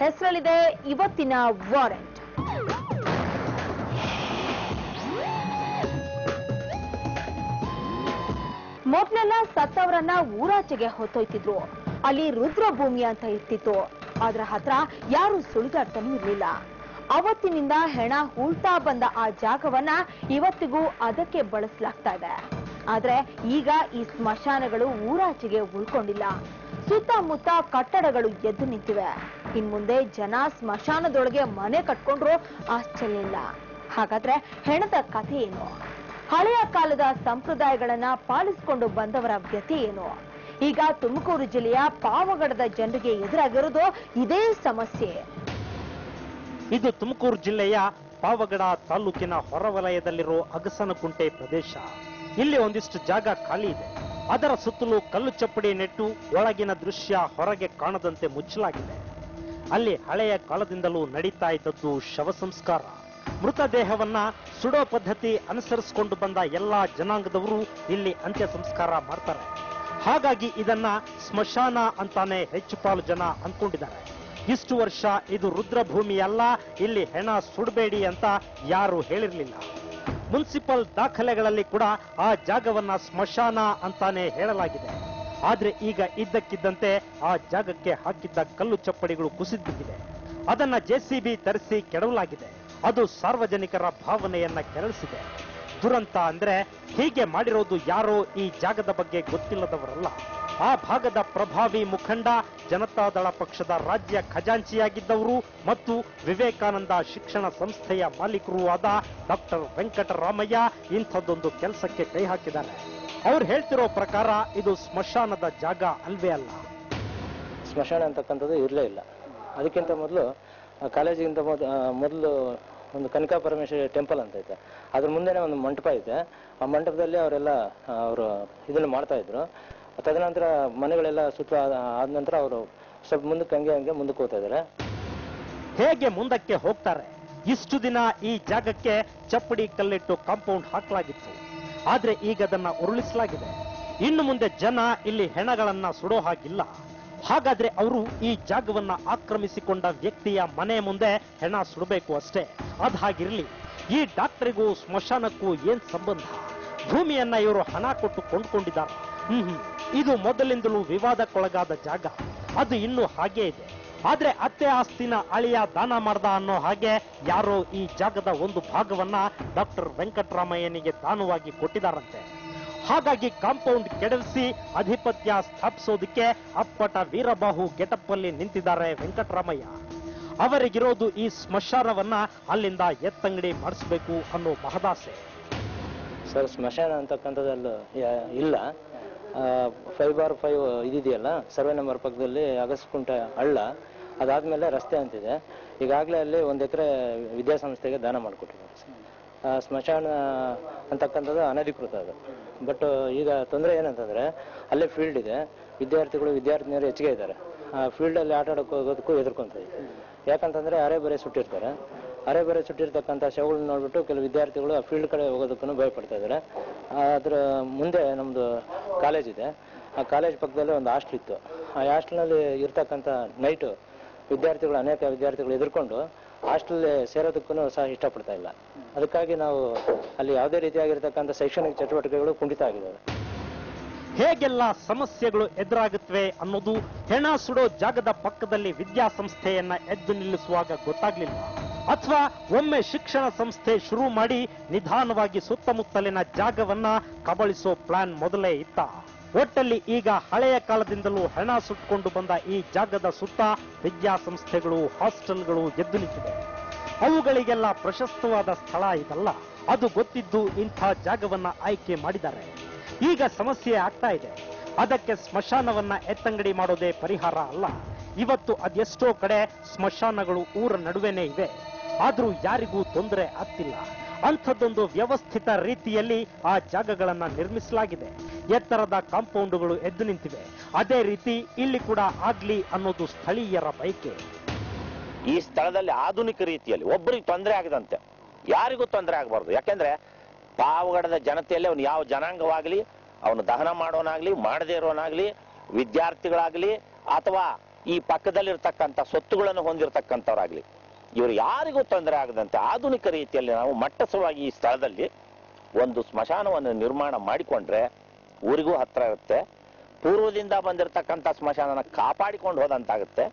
ಹೆಸರಲ್ಲಿದೆ ಇವತ್ತಿನ ವಾರೆಂಟ್ ಮೊದ್ಲೆಲ್ಲ ಸತ್ತವರನ್ನ ಊರಾಚೆಗೆ ಹೊತ್ತೊಯ್ತಿದ್ರು ಅಲ್ಲಿ ರುದ್ರಭೂಮಿ ಅಂತ ಇರ್ತಿತ್ತು ಅದ್ರ ಹತ್ರ ಯಾರು ಸುಳಿದಾಡ್ತಾನೂ ಇರ್ಲಿಲ್ಲ ಅವತ್ತಿನಿಂದ ಹೆಣ ಹೂಳ್ತಾ ಬಂದ ಆ ಜಾಗವನ್ನ ಇವತ್ತಿಗೂ ಅದಕ್ಕೆ ಬಳಸಲಾಗ್ತಾ ಇದೆ ಆದ್ರೆ ಈಗ ಈ ಸ್ಮಶಾನಗಳು ಊರಾಚೆಗೆ ಉಳ್ಕೊಂಡಿಲ್ಲ ಸುತ್ತಮುತ್ತ ಕಟ್ಟಡಗಳು ಎದ್ದು ನಿಂತಿವೆ ಇನ್ ಮುಂದೆ ಜನ ಸ್ಮಶಾನದೊಳಗೆ ಮನೆ ಕಟ್ಕೊಂಡ್ರು ಆಶ್ಚರ್ಯ ಇಲ್ಲ ಹಾಗಾದ್ರೆ ಹೆಣದ ಕಥೆ ಏನು ಹಳೆಯ ಕಾಲದ ಸಂಪ್ರದಾಯಗಳನ್ನ ಪಾಲಿಸಿಕೊಂಡು ಬಂದವರ ವ್ಯಥೆ ಏನು ಈಗ ತುಮಕೂರು ಜಿಲ್ಲೆಯ ಪಾವಗಡದ ಜನರಿಗೆ ಎದುರಾಗಿರೋದು ಇದೇ ಸಮಸ್ಯೆ ಇದು ತುಮಕೂರು ಜಿಲ್ಲೆಯ ಪಾವಗಡ ತಾಲೂಕಿನ ಹೊರವಲಯದಲ್ಲಿರೋ ಅಗಸನಕುಂಟೆ ಪ್ರದೇಶ ಇಲ್ಲಿ ಒಂದಿಷ್ಟು ಜಾಗ ಖಾಲಿ ಇದೆ ಅದರ ಸುತ್ತಲೂ ಕಲ್ಲು ಚಪ್ಪಡಿ ನೆಟ್ಟು ಒಳಗಿನ ದೃಶ್ಯ ಹೊರಗೆ ಕಾಣದಂತೆ ಮುಚ್ಚಲಾಗಿದೆ ಅಲ್ಲಿ ಹಳೆಯ ಕಾಲದಿಂದಲೂ ನಡೀತಾ ಇದ್ದದ್ದು ಶವ ಸಂಸ್ಕಾರ ಮೃತದೇಹವನ್ನ ಸುಡೋ ಪದ್ಧತಿ ಅನುಸರಿಸಿಕೊಂಡು ಬಂದ ಎಲ್ಲಾ ಜನಾಂಗದವರು ಇಲ್ಲಿ ಅಂತ್ಯ ಸಂಸ್ಕಾರ ಮಾಡ್ತಾರೆ ಹಾಗಾಗಿ ಇದನ್ನ ಸ್ಮಶಾನ ಅಂತಾನೆ ಹೆಚ್ಚು ಪಾಲು ಜನ ಅನ್ಕೊಂಡಿದ್ದಾರೆ ಇಷ್ಟು ವರ್ಷ ಇದು ರುದ್ರಭೂಮಿ ಅಲ್ಲ ಇಲ್ಲಿ ಹೆಣ ಸುಡಬೇಡಿ ಅಂತ ಯಾರು ಹೇಳಿರ್ಲಿಲ್ಲ ಮುನ್ಸಿಪಲ್ ದಾಖಲೆಗಳಲ್ಲಿ ಕೂಡ ಆ ಜಾಗವನ್ನ ಸ್ಮಶಾನ ಅಂತಾನೆ ಹೇಳಲಾಗಿದೆ ಆದ್ರೆ ಈಗ ಇದ್ದಕ್ಕಿದ್ದಂತೆ ಆ ಜಾಗಕ್ಕೆ ಹಾಕಿದ್ದ ಕಲ್ಲು ಚಪ್ಪಡಿಗಳು ಕುಸಿದು ಬಿದ್ದಿವೆ ಅದನ್ನ ಜೆಸಿಬಿ ತರಿಸಿ ಕೆಡವಲಾಗಿದೆ ಅದು ಸಾರ್ವಜನಿಕರ ಭಾವನೆಯನ್ನ ಕೆರಳಿಸಿದೆ ದುರಂತ ಅಂದ್ರೆ ಹೀಗೆ ಮಾಡಿರೋದು ಯಾರೋ ಈ ಜಾಗದ ಬಗ್ಗೆ ಗೊತ್ತಿಲ್ಲದವರಲ್ಲ ಆ ಭಾಗದ ಪ್ರಭಾವಿ ಮುಖಂಡ ಜನತಾದಳ ಪಕ್ಷದ ರಾಜ್ಯ ಖಜಾಂಚಿಯಾಗಿದ್ದವರು ಮತ್ತು ವಿವೇಕಾನಂದ ಶಿಕ್ಷಣ ಸಂಸ್ಥೆಯ ಮಾಲೀಕರೂ ಆದ ಡಾಕ್ಟರ್ ವೆಂಕಟರಾಮಯ್ಯ ಇಂಥದ್ದೊಂದು ಕೆಲಸಕ್ಕೆ ಕೈ ಹಾಕಿದ್ದಾರೆ ಅವ್ರು ಹೇಳ್ತಿರೋ ಪ್ರಕಾರ ಇದು ಸ್ಮಶಾನದ ಜಾಗ ಅಲ್ವೇ ಅಲ್ಲ ಸ್ಮಶಾನ ಅಂತಕ್ಕಂಥದ್ದು ಇರಲೇ ಇಲ್ಲ ಅದಕ್ಕಿಂತ ಮೊದಲು ಕಾಲೇಜಿಗಿಂತ ಮೊದ ಮೊದಲು ಒಂದು ಕನಕಾ ಪರಮೇಶ್ವರಿ ಟೆಂಪಲ್ ಅಂತ ಐತೆ ಅದ್ರ ಮುಂದೆನೆ ಒಂದು ಮಂಟಪ ಐತೆ ಆ ಮಂಟಪದಲ್ಲಿ ಅವರೆಲ್ಲ ಅವರು ಇದನ್ನು ಮಾಡ್ತಾ ಇದ್ರು ತದನಂತರ ಮನೆಗಳೆಲ್ಲ ಸುತ್ತ ಆದ ನಂತರ ಅವರು ಸ್ವಲ್ಪ ಮುಂದಕ್ಕೆ ಹಂಗೆ ಹಂಗೆ ಮುಂದಕ್ಕೆ ಹೋಗ್ತಾ ಇದ್ದಾರೆ ಹೇಗೆ ಮುಂದಕ್ಕೆ ಹೋಗ್ತಾರೆ ಇಷ್ಟು ದಿನ ಈ ಜಾಗಕ್ಕೆ ಚಪ್ಪಡಿ ಕಲ್ಲಿಟ್ಟು ಕಾಂಪೌಂಡ್ ಹಾಕಲಾಗಿತ್ತು ಆದ್ರೆ ಈಗ ಅದನ್ನ ಉರುಳಿಸಲಾಗಿದೆ ಇನ್ನು ಮುಂದೆ ಜನ ಇಲ್ಲಿ ಹೆಣಗಳನ್ನ ಸುಡೋ ಹಾಗಿಲ್ಲ ಹಾಗಾದ್ರೆ ಅವರು ಈ ಜಾಗವನ್ನ ಆಕ್ರಮಿಸಿಕೊಂಡ ವ್ಯಕ್ತಿಯ ಮನೆ ಮುಂದೆ ಹೆಣ ಸುಡಬೇಕು ಅಷ್ಟೇ ಅದ್ ಹಾಗಿರ್ಲಿ ಈ ಡಾಕ್ಟರಿಗೂ ಸ್ಮಶಾನಕ್ಕೂ ಏನ್ ಸಂಬಂಧ ಭೂಮಿಯನ್ನ ಇವರು ಹಣ ಕೊಟ್ಟು ಕೊಂಡ್ಕೊಂಡಿದ್ದಾರೆ ಹ್ಮ್ ಹ್ಮ್. ಇದು ಮೊದಲಿಂದಲೂ ವಿವಾದಕ್ಕೊಳಗಾದ ಜಾಗ ಅದು ಇನ್ನೂ ಹಾಗೇ ಇದೆ ಆದ್ರೆ ಅತ್ತೆ ಆಸ್ತಿನ ಅಳಿಯ ದಾನ ಮಾಡ್ದ ಅನ್ನೋ ಹಾಗೆ ಯಾರೋ ಈ ಜಾಗದ ಒಂದು ಭಾಗವನ್ನ ಡಾಕ್ಟರ್ ವೆಂಕಟರಾಮಯ್ಯನಿಗೆ ದಾನವಾಗಿ ಕೊಟ್ಟಿದ್ದಾರಂತೆ ಹಾಗಾಗಿ ಕಾಂಪೌಂಡ್ ಕೆಡವಿಸಿ ಅಧಿಪತ್ಯ ಸ್ಥಾಪಿಸೋದಕ್ಕೆ ಅಪ್ಪಟ ವೀರಬಾಹು ಗೆಟಪ್ಪಲ್ಲಿ ನಿಂತಿದ್ದಾರೆ ವೆಂಕಟರಾಮಯ್ಯ ಅವರಿಗಿರೋದು ಈ ಸ್ಮಶಾನವನ್ನ ಅಲ್ಲಿಂದ ಎತ್ತಂಗಡಿ ಮಾಡಿಸ್ಬೇಕು ಅನ್ನೋ ಮಹದಾಸೆ ಸರ್ ಸ್ಮಶಾನ ಅಂತಕ್ಕಂಥದ್ದಲ್ಲ ಯಾ- ಇಲ್ಲ ಫೈವ್ ಬಾರ್ ಫೈವ್ ಇದಿದೆಯಲ್ಲ ಸರ್ವೆ ನಂಬರ್ ಪಕ್ಕದಲ್ಲಿ ಅಗಸ್ಕುಂಟ ಹಳ್ಳ ಅದಾದ್ಮೇಲೆ ರಸ್ತೆ ಅಂತಿದೆ ಈಗಾಗಲೇ ಅಲ್ಲಿ ಒಂದು ಎಕರೆ ವಿದ್ಯಾಸಂಸ್ಥೆಗೆ ದಾನ ಮಾಡಿಕೊಟ್ಟಿದ್ದಾರೆ ಸರ್. ಆ ಸ್ಮಶಾನ ಅಂತಕ್ಕಂಥದ್ದು ಅನಧಿಕೃತ ಅದು ಬಟ್ ಈಗ ತೊಂದರೆ ಏನಂತಂದ್ರೆ ಅಲ್ಲೇ ಫೀಲ್ಡ್ ಇದೆ ವಿದ್ಯಾರ್ಥಿಗಳು ವಿದ್ಯಾರ್ಥಿನಿಯರು ಹೆಚ್ಚಿಗೆ ಇದ್ದಾರೆ ಆ ಫೀಲ್ಡಲ್ಲಿ ಆಟ ಆಡೋಕೆ ಹೋಗೋದಕ್ಕೂ ಹೆದರ್ಕೊಂತ ಇದೆ ಯಾಕಂತಂದ್ರೆ ಅರೆ ಬರೆ ಸುಟ್ಟಿರ್ತಾರೆ ಅರೆ ಬರೆ ಸುಟ್ಟಿರ್ತಕ್ಕಂಥ ಶವಗಳನ್ನ ನೋಡ್ಬಿಟ್ಟು ಕೆಲವು ವಿದ್ಯಾರ್ಥಿಗಳು ಆ ಫೀಲ್ಡ್ ಕಡೆ ಹೋಗೋದಕ್ಕೂ ಭಯ ಪಡ್ತಾ ಇದ್ದಾರೆ ಅದ್ರ ಮುಂದೆ ನಮ್ದು ಕಾಲೇಜ್ ಇದೆ ಆ ಕಾಲೇಜ್ ಪಕ್ಕದಲ್ಲೇ ಒಂದು ಹಾಸ್ಟೆಲ್ ಇತ್ತು ಆ ಹಾಸ್ಟೆಲ್ನಲ್ಲಿ ಇರ್ತಕ್ಕಂಥ ನೈಟು ವಿದ್ಯಾರ್ಥಿಗಳು ಅನೇಕ ವಿದ್ಯಾರ್ಥಿಗಳು ಎದುರ್ಕೊಂಡು ಹಾಸ್ಟೆಲ್ ಸೇರೋದಕ್ಕೂ ಸಹ ಇಷ್ಟಪಡ್ತಾ ಇಲ್ಲ ಅದಕ್ಕಾಗಿ ನಾವು ಅಲ್ಲಿ ಯಾವುದೇ ರೀತಿಯಾಗಿರ್ತಕ್ಕಂಥ ಶೈಕ್ಷಣಿಕ ಚಟುವಟಿಕೆಗಳು ಕುಂಠಿತ ಆಗಿದ್ದಾವೆ ಹೇಗೆಲ್ಲ ಸಮಸ್ಯೆಗಳು ಎದುರಾಗುತ್ತವೆ ಅನ್ನೋದು ಹೆಣ ಸುಡೋ ಜಾಗದ ಪಕ್ಕದಲ್ಲಿ ವಿದ್ಯಾಸಂಸ್ಥೆಯನ್ನ ಎದ್ದು ನಿಲ್ಲಿಸುವಾಗ ಗೊತ್ತಾಗ್ಲಿಲ್ಲ ಅಥವಾ ಒಮ್ಮೆ ಶಿಕ್ಷಣ ಸಂಸ್ಥೆ ಶುರು ಮಾಡಿ ನಿಧಾನವಾಗಿ ಸುತ್ತಮುತ್ತಲಿನ ಜಾಗವನ್ನ ಕಬಳಿಸೋ ಪ್ಲಾನ್ ಮೊದಲೇ ಇತ್ತ ಒಟ್ಟಲ್ಲಿ ಈಗ ಹಳೆಯ ಕಾಲದಿಂದಲೂ ಹೆಣ ಸುಟ್ಕೊಂಡು ಬಂದ ಈ ಜಾಗದ ಸುತ್ತ ವಿದ್ಯಾಸಂಸ್ಥೆಗಳು ಹಾಸ್ಟೆಲ್ಗಳು ಎದ್ದು ನಿಂತಿವೆ ಅವುಗಳಿಗೆಲ್ಲ ಪ್ರಶಸ್ತವಾದ ಸ್ಥಳ ಇದಲ್ಲ ಅದು ಗೊತ್ತಿದ್ದು ಇಂಥ ಜಾಗವನ್ನ ಆಯ್ಕೆ ಮಾಡಿದ್ದಾರೆ ಈಗ ಸಮಸ್ಯೆ ಆಗ್ತಾ ಇದೆ ಅದಕ್ಕೆ ಸ್ಮಶಾನವನ್ನ ಎತ್ತಂಗಡಿ ಮಾಡೋದೇ ಪರಿಹಾರ ಅಲ್ಲ ಇವತ್ತು ಅದೆಷ್ಟೋ ಕಡೆ ಸ್ಮಶಾನಗಳು ಊರ ನಡುವೆನೇ ಇವೆ ಆದ್ರೂ ಯಾರಿಗೂ ತೊಂದರೆ ಆಗ್ತಿಲ್ಲ ಅಂಥದ್ದೊಂದು ವ್ಯವಸ್ಥಿತ ರೀತಿಯಲ್ಲಿ ಆ ಜಾಗಗಳನ್ನ ನಿರ್ಮಿಸಲಾಗಿದೆ ಎತ್ತರದ ಕಾಂಪೌಂಡುಗಳು ಎದ್ದು ನಿಂತಿವೆ ಅದೇ ರೀತಿ ಇಲ್ಲಿ ಕೂಡ ಆಗ್ಲಿ ಅನ್ನೋದು ಸ್ಥಳೀಯರ ಬಯಕೆ ಈ ಸ್ಥಳದಲ್ಲಿ ಆಧುನಿಕ ರೀತಿಯಲ್ಲಿ ಒಬ್ಬರಿಗೆ ತೊಂದರೆ ಆಗದಂತೆ ಯಾರಿಗೂ ತೊಂದರೆ ಆಗಬಾರ್ದು ಯಾಕೆಂದ್ರೆ ಪಾವಗಡದ ಜನತೆಯಲ್ಲಿ ಅವನು ಯಾವ ಜನಾಂಗವಾಗ್ಲಿ ಅವನು ದಹನ ಮಾಡೋನಾಗ್ಲಿ ಮಾಡದೇ ಇರೋನಾಗ್ಲಿ ವಿದ್ಯಾರ್ಥಿಗಳಾಗ್ಲಿ ಅಥವಾ ಈ ಪಕ್ಕದಲ್ಲಿರ್ತಕ್ಕಂಥ ಸ್ವತ್ತುಗಳನ್ನು ಹೊಂದಿರತಕ್ಕಂಥವ್ರಾಗ್ಲಿ ಇವರು ಯಾರಿಗೂ ತೊಂದರೆ ಆಗದಂತೆ ಆಧುನಿಕ ರೀತಿಯಲ್ಲಿ ನಾವು ಮಟ್ಟಸವಾಗಿ ಈ ಸ್ಥಳದಲ್ಲಿ ಒಂದು ಸ್ಮಶಾನವನ್ನು ನಿರ್ಮಾಣ ಮಾಡಿಕೊಂಡ್ರೆ ಊರಿಗೂ ಹತ್ರ ಇರುತ್ತೆ ಪೂರ್ವದಿಂದ ಬಂದಿರತಕ್ಕಂಥ ಸ್ಮಶಾನನ ಕಾಪಾಡಿಕೊಂಡು ಹೋದಂತಾಗುತ್ತೆ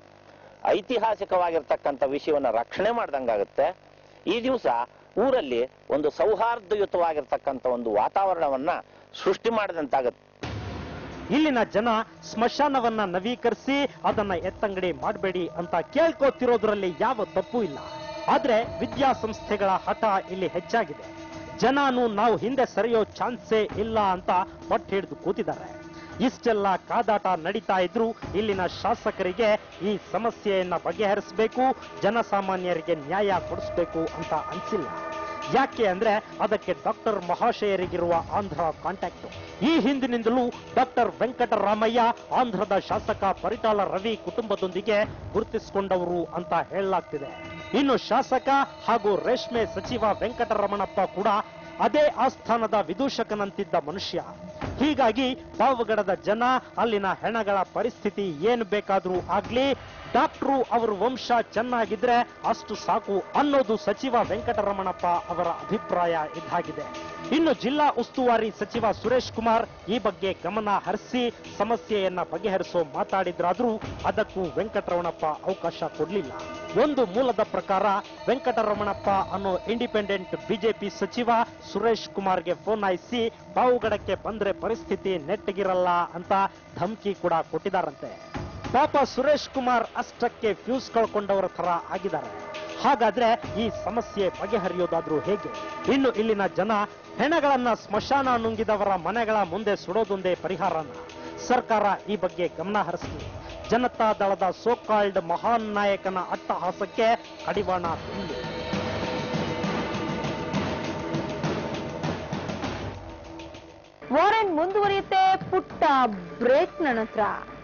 ಐತಿಹಾಸಿಕವಾಗಿರ್ತಕ್ಕಂಥ ವಿಷಯವನ್ನ ರಕ್ಷಣೆ ಮಾಡ್ದಂಗಾಗುತ್ತೆ ಈ ದಿವಸ ಊರಲ್ಲಿ ಒಂದು ಸೌಹಾರ್ದಯುತವಾಗಿರ್ತಕ್ಕಂಥ ಒಂದು ವಾತಾವರಣವನ್ನ ಸೃಷ್ಟಿ ಮಾಡಿದಂತಾಗುತ್ತೆ ಇಲ್ಲಿನ ಜನ ಸ್ಮಶಾನವನ್ನ ನವೀಕರಿಸಿ ಅದನ್ನ ಎತ್ತಂಗಡಿ ಮಾಡಬೇಡಿ ಅಂತ ಕೇಳ್ಕೋತಿರೋದ್ರಲ್ಲಿ ಯಾವ ತಪ್ಪು ಇಲ್ಲ ಆದ್ರೆ ವಿದ್ಯಾಸಂಸ್ಥೆಗಳ ಹಠ ಇಲ್ಲಿ ಹೆಚ್ಚಾಗಿದೆ ಜನನು ನಾವು ಹಿಂದೆ ಸರಿಯೋ ಚಾನ್ಸೇ ಇಲ್ಲ ಅಂತ ಪಟ್ಟು ಹಿಡಿದು ಕೂತಿದ್ದಾರೆ ಇಷ್ಟೆಲ್ಲ ಕಾದಾಟ ನಡೀತಾ ಇದ್ರು ಇಲ್ಲಿನ ಶಾಸಕರಿಗೆ ಈ ಸಮಸ್ಯೆಯನ್ನ ಬಗೆಹರಿಸಬೇಕು ಜನಸಾಮಾನ್ಯರಿಗೆ ನ್ಯಾಯ ಕೊಡಿಸ್ಬೇಕು ಅಂತ ಅನ್ಸಿಲ್ಲ ಯಾಕೆ ಅಂದ್ರೆ ಅದಕ್ಕೆ ಡಾಕ್ಟರ್ ಮಹಾಶಯರಿಗಿರುವ ಆಂಧ್ರ ಕಾಂಟ್ಯಾಕ್ಟ್ ಈ ಹಿಂದಿನಿಂದಲೂ ಡಾಕ್ಟರ್ ವೆಂಕಟರಾಮಯ್ಯ ಆಂಧ್ರದ ಶಾಸಕ ಪರಿಟಾಳ ರವಿ ಕುಟುಂಬದೊಂದಿಗೆ ಗುರುತಿಸಿಕೊಂಡವರು ಅಂತ ಹೇಳಲಾಗ್ತಿದೆ ಇನ್ನು ಶಾಸಕ ಹಾಗೂ ರೇಷ್ಮೆ ಸಚಿವ ವೆಂಕಟರಮಣಪ್ಪ ಕೂಡ ಅದೇ ಆಸ್ಥಾನದ ವಿದೂಷಕನಂತಿದ್ದ ಮನುಷ್ಯ ಹೀಗಾಗಿ ಪಾವಗಡದ ಜನ ಅಲ್ಲಿನ ಹೆಣಗಳ ಪರಿಸ್ಥಿತಿ ಏನು ಬೇಕಾದ್ರೂ ಆಗ್ಲಿ ಡಾಕ್ಟ್ರು ಅವ್ರ ವಂಶ ಚೆನ್ನಾಗಿದ್ರೆ ಅಷ್ಟು ಸಾಕು ಅನ್ನೋದು ಸಚಿವ ವೆಂಕಟರಮಣಪ್ಪ ಅವರ ಅಭಿಪ್ರಾಯ ಇದ್ದಾಗಿದೆ ಇನ್ನು ಜಿಲ್ಲಾ ಉಸ್ತುವಾರಿ ಸಚಿವ ಸುರೇಶ್ ಕುಮಾರ್ ಈ ಬಗ್ಗೆ ಗಮನ ಹರಿಸಿ ಸಮಸ್ಯೆಯನ್ನ ಬಗೆಹರಿಸೋ ಮಾತಾಡಿದ್ರಾದ್ರೂ ಅದಕ್ಕೂ ವೆಂಕಟರಮಣಪ್ಪ ಅವಕಾಶ ಕೊಡ್ಲಿಲ್ಲ ಒಂದು ಮೂಲದ ಪ್ರಕಾರ ವೆಂಕಟರಮಣಪ್ಪ ಅನ್ನೋ ಇಂಡಿಪೆಂಡೆಂಟ್ ಬಿಜೆಪಿ ಸಚಿವ ಸುರೇಶ್ ಕುಮಾರ್ಗೆ ಫೋನ್ ಹಾಯಿಸಿ ಪಾವುಗಡಕ್ಕೆ ಬಂದ್ರೆ ಪರಿಸ್ಥಿತಿ ನೆಟ್ಟಗಿರಲ್ಲ ಅಂತ ಧಮಕಿ ಕೂಡ ಕೊಟ್ಟಿದ್ದಾರಂತೆ ಪಾಪ ಸುರೇಶ್ ಕುಮಾರ್ ಅಷ್ಟಕ್ಕೆ ಫ್ಯೂಸ್ ಕಳ್ಕೊಂಡವರ ತರ ಆಗಿದ್ದಾರೆ ಹಾಗಾದ್ರೆ ಈ ಸಮಸ್ಯೆ ಬಗೆಹರಿಯೋದಾದ್ರೂ ಹೇಗೆ ಇನ್ನು ಇಲ್ಲಿನ ಜನ ಹೆಣಗಳನ್ನ ಸ್ಮಶಾನ ನುಂಗಿದವರ ಮನೆಗಳ ಮುಂದೆ ಸುಡೋದೊಂದೇ ಪರಿಹಾರನ ಸರ್ಕಾರ ಈ ಬಗ್ಗೆ ಗಮನ ಹರಿಸಲಿ ಜನತಾ ದಳದ ಸೋಕಾಲ್ಡ್ ಮಹಾನ್ ನಾಯಕನ ಅಟ್ಟಹಾಸಕ್ಕೆ ಕಡಿವಾಣ ಬೀಳಿ ವಾರೆಂಟ್ ಮುಂದುವರಿಯುತ್ತೆ ಪುಟ್ಟ ಬ್ರೇಕ್ ನಂತರ